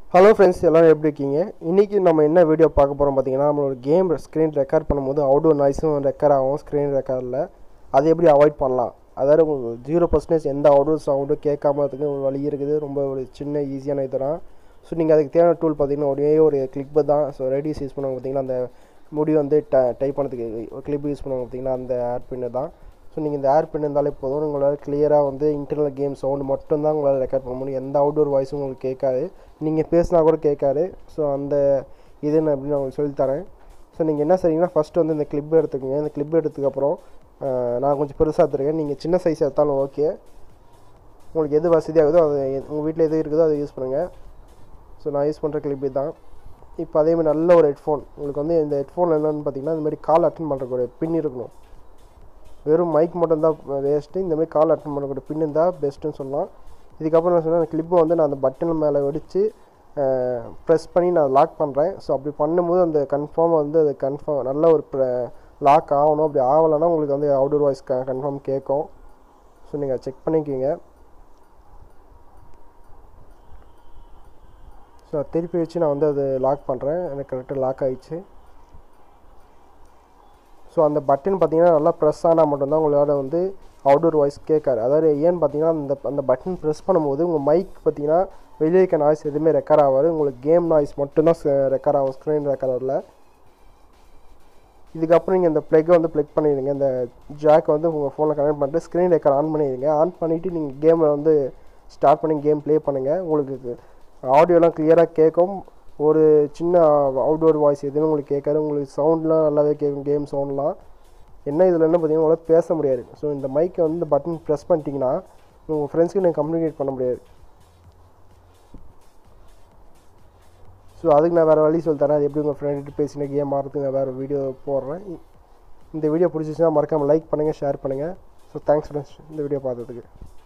hello friends எல்லோரும் எப்படி இருக்கீங்க இன்றைக்கி நம்ம என்ன வீடியோ பார்க்க போகிறோம் பார்த்தீங்கன்னா நம்மளோட கேம் ஸ்க்ரீன் ரெக்கார்ட் பண்ணும்போது அவுடோர் நாய்ஸும் ரெக்கார்ட் ஆகும் ஸ்க்ரீன் ரெக்கார்டில் அதை எப்படி அவாய்ட் பண்ணலாம் அதாவது உங்களுக்கு ஜீரோ பர்சன்டேஜ் எந்த அவுடோர் சவுண்டும் கேட்காம அதுக்கு ஒரு வழி இருக்குது ரொம்ப ஒரு சின்ன ஈஸியான இது தான் ஸோ நீங்கள் அதுக்கு தேவையான டூல் பார்த்தீங்கன்னா ஒரே ஒரு கிளிப் தான் ஸோ ரெடிஸ் யூஸ் பண்ணுவாங்க பார்த்தீங்கன்னா அந்த முடி வந்து ட டைப் பண்ணதுக்கு கிளிப் யூஸ் பண்ணுவாங்க பார்த்தீங்கன்னா அந்த ஆட் பின்னு தான் ஸோ நீங்கள் இந்த ஏர் பின் இருந்தாலே போதும் உங்களால் கிளியராக வந்து இன்டர்னல் கேம் சவுண்டு மட்டும் தான் உங்களால் ரெக்கார்ட் பண்ண முடியும் எந்த அவுட்டோர் வாய்ஸும் உங்களுக்கு கேட்காது நீங்கள் பேசினா கூட கேட்காது ஸோ அந்த இது நான் எப்படி நான் உங்களுக்கு சொல்லித்தரேன் ஸோ நீங்கள் என்ன செய்றீங்கன்னா ஃபஸ்ட்டு வந்து இந்த கிளிப் எடுத்துக்கோங்க இந்த கிளிப் எடுத்ததுக்கப்புறம் நான் கொஞ்சம் பெருசாக எடுத்துருக்கேன் நீங்கள் சின்ன சைஸ் எடுத்தாலும் ஓகே உங்களுக்கு எது வசதியாகுதோ அது உங்கள் வீட்டில் எது இருக்குதோ அதை யூஸ் பண்ணுங்கள் ஸோ நான் யூஸ் பண்ணுற கிளிப்பு தான் இப்போ அதேமாதிரி நல்ல ஒரு ஹெட்ஃபோன் உங்களுக்கு வந்து இந்த ஹெட்ஃபோன் என்னென்னு பார்த்தீங்கன்னா இந்த மாதிரி கால் அட்டன் பண்ணுறக்கு ஒரு பின் இருக்கணும் வெறும் மைக் மட்டும் தான் வேஸ்ட்டு இந்தமாதிரி கால் அட்டன் பண்ணக்கூடிய பின் இருந்தால் பெஸ்ட்டுன்னு சொல்லலாம் இதுக்கப்புறம் நான் சொன்னேன் அந்த கிளிப்பை வந்து நான் அந்த பட்டன் மேலே வெடித்து ப்ரெஸ் பண்ணி நான் லாக் பண்ணுறேன் ஸோ அப்படி பண்ணும்போது அந்த கன்ஃபார்ம் வந்து அது கன்ஃபார்ம் நல்ல ஒரு லாக் ஆகணும் அப்படி ஆகலைன்னா உங்களுக்கு வந்து அவுடோர் வாய்ஸ் க கன்ஃபார்ம் கேட்கும் ஸோ நீங்கள் செக் பண்ணிக்கிங்க ஸோ திருப்பி வச்சு நான் வந்து அது லாக் பண்ணுறேன் எனக்கு கரெக்டாக லாக் ஆகிடுச்சு ஸோ அந்த பட்டன் பார்த்தீங்கன்னா நல்லா ப்ரெஸ் ஆனால் மட்டும்தான் உங்களால் வந்து அவுடோர் வாய்ஸ் கேட்காது அதாவது ஏன்னு பார்த்தீங்கன்னா அந்த அந்த பட்டன் ப்ரெஸ் பண்ணும்போது உங்கள் மைக் பார்த்தீங்கன்னா வெளியே இருக்க நாய்ஸ் எதுவுமே ரெக்கார்ட் ஆகாது உங்களுக்கு கேம் நாய்ஸ் மட்டும்தான் ரெக்கார்ட் ஆகும் ஸ்க்ரீன் ரெக்கார்டரில் இதுக்கப்புறம் நீங்கள் இந்த ப்ளக்கை வந்து ப்ளக் பண்ணிடுங்க இந்த ஜாக்கை வந்து உங்கள் ஃபோனில் கனெக்ட் பண்ணிட்டு ஸ்க்ரீன் ரெக்கார்ட் ஆன் பண்ணிடுங்க ஆன் பண்ணிவிட்டு நீங்கள் கேமை வந்து ஸ்டார்ட் பண்ணி கேம் ப்ளே பண்ணுங்கள் உங்களுக்கு ஆடியோலாம் கிளியராக கேட்கும் ஒரு சின்ன அவுட்டோர் வாய்ஸ் எதுவும் உங்களுக்கு கேட்காது உங்களுக்கு சவுண்ட்லாம் நல்லாவே கேட்கும் கேம் சவுண்ட்லாம் என்ன இதில் என்ன பார்த்தீங்கன்னா உங்களால் பேச முடியாது ஸோ இந்த மைக்கை வந்து இந்த பட்டன் ப்ரெஸ் பண்ணிட்டீங்கன்னா உங்கள் ஃப்ரெண்ட்ஸ்க்கு நீங்கள் கம்யூனிகேட் பண்ண முடியாது ஸோ அதுக்கு நான் வேறு வழி சொல்லித்தரேன் அது எப்படி உங்கள் ஃப்ரெண்ட்டு பேசின கேம் ஆடுறதுக்கு நான் வேறு வீடியோ போடுறேன் இந்த வீடியோ பிடிச்சிச்சுன்னா மறக்காமல் லைக் பண்ணுங்கள் ஷேர் பண்ணுங்கள் ஸோ தேங்க்ஸ் ஃப்ரெண்ட்ஸ் இந்த வீடியோ பார்த்ததுக்கு